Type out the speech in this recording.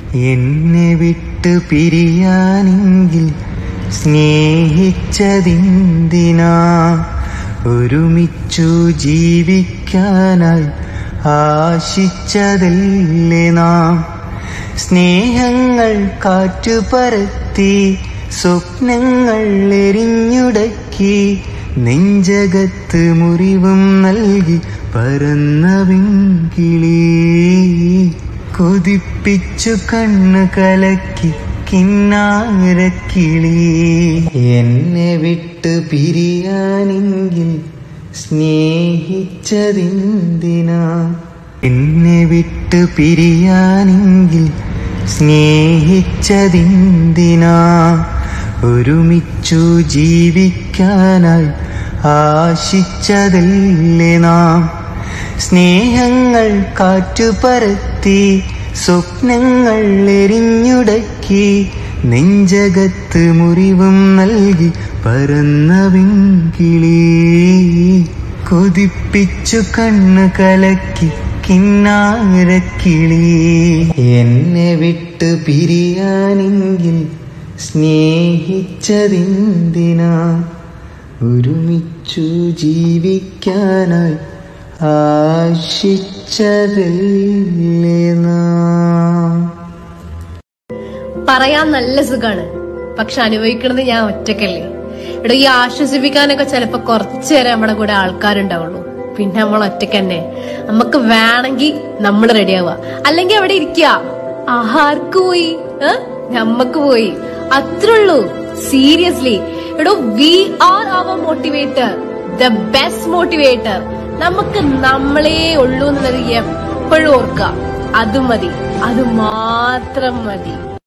എന്നെ വിട്ട് പിരിയാനെങ്കിൽ സ്നേഹിച്ചതിന്തിനാ ഒരുമിച്ചു ജീവിക്കാനായി ആശിച്ചതല്ലേ നാം സ്നേഹങ്ങൾ കാറ്റുപരത്തി സ്വപ്നങ്ങൾ എരിഞ്ഞുടക്കി നെഞ്ചകത്ത് മുറിവും നൽകി പറന്ന വെങ്കിളി കൊതിപ്പിച്ചു കണ്ണ് കലക്കി കിന്നാരക്കിളി എന്നെ വിട്ട് പിരിയാനെങ്കിൽ സ്നേഹിച്ചതെന്തിനാ എന്നെ വിട്ട് പിരിയാനെങ്കിൽ സ്നേഹിച്ചതെന്തിനാ ഒരുമിച്ചു ജീവിക്കാനായി ആശിച്ചതല്ലേ നാം സ്നേഹങ്ങൾ കാറ്റുപരത്തി സ്വപ്നങ്ങൾ എരിഞ്ഞുടക്കി നെഞ്ചകത്ത് മുറിവും നൽകി പറന്ന വെങ്കിളി കൊതിപ്പിച്ചു കണ്ണ് കലക്കി കിന്നാരക്കിളി എന്നെ വിട്ട് പിരിയാനെങ്കിൽ സ്നേഹിച്ചതെന്തിനാ ഒരുമിച്ചു ജീവിക്കാനായി ആശിച്ചതല്ലേ നാം പറയാൻ നല്ല സുഖാണ് പക്ഷെ അനുഭവിക്കണത് ഞാൻ ഒറ്റക്കല്ലേ ഇവിടെ ഈ ആശ്വസിപ്പിക്കാനൊക്കെ ചിലപ്പോ കുറച്ചു നേരം നമ്മുടെ കൂടെ ആൾക്കാരുണ്ടാവുള്ളൂ പിന്നെ നമ്മൾ ഒറ്റയ്ക്ക് തന്നെ നമുക്ക് വേണമെങ്കിൽ നമ്മൾ റെഡിയാവുക അല്ലെങ്കിൽ അവിടെ ഇരിക്കുക ആർക്ക് പോയി ഏ? നമ്മക്ക് പോയി അത്രയുള്ളൂ സീരിയസ്ലി എടോ we are our motivator the best motivator നമുക്ക് നമ്മളേ ഉള്ളൂ എന്നുള്ളത് എപ്പോഴും ഓർക്കുക അത് മതി അത് മാത്രം മതി